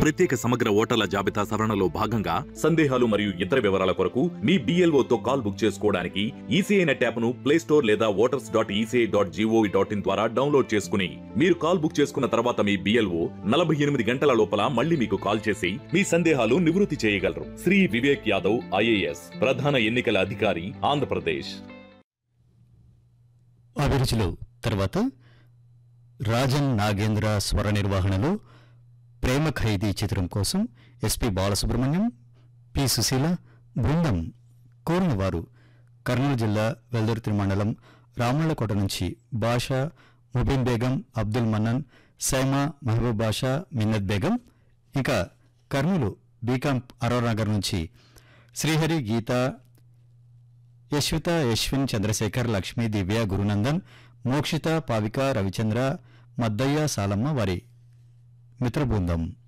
ప్రత్యేక సమగ్ర ఓటర్ల జాబితా సవరణలో భాగంగా సందేహాలు మరియు ఇతర వివరాల కొరకు మీ BLO తో కాల్ బుక్ చేసుకోవడానికి ఈసీఐ నెట్ యాప్ ను ప్లే స్టోర్ లేదా voters dot ECI dot GOV dot in ద్వారా డౌన్లోడ్ చేసుకుని మీరు కాల్ బుక్ చేసుకున్న తర్వాత మీ బిఎల్ఓ నలభై ఎనిమిది గంటల లోపల మళ్ళీ మీకు కాల్ చేసి మీ సందేహాలు నివృత్తి చేయగలరు శ్రీ వివేక్ యాదవ్ ఐఏఎస్ ప్రధాన ఎన్నికల అధికారి ఆంధ్రప్రదేశ్ అభిరుచులు తర్వాత రాజన్ నాగేంద్ర స్వర నిర్వహణలో ప్రేమ ఖైదీ చిత్రం కోసం ఎస్పి బాలసుబ్రహ్మణ్యం పి సుశీల బృందం కోరిన వారు కర్నూలు జిల్లా వెల్దుర్తి మండలం రామళ్ళకోట నుంచి బాషా ముబీన్ బేగం అబ్దుల్ మన్నన్ సైమా మహబూబ్ బాషా మిన్నత్ బేగం ఇంకా కర్నూలు బీకాం అరోనగర్ నుంచి శ్రీహరి గీత యశ్విత యశ్విన్ చంద్రశేఖర్ లక్ష్మీ దివ్య గురునందన్ మోక్షిత పావిక రవిచంద్ర మద్దయ్య సాలమ్మ వారి మిత్రబృందం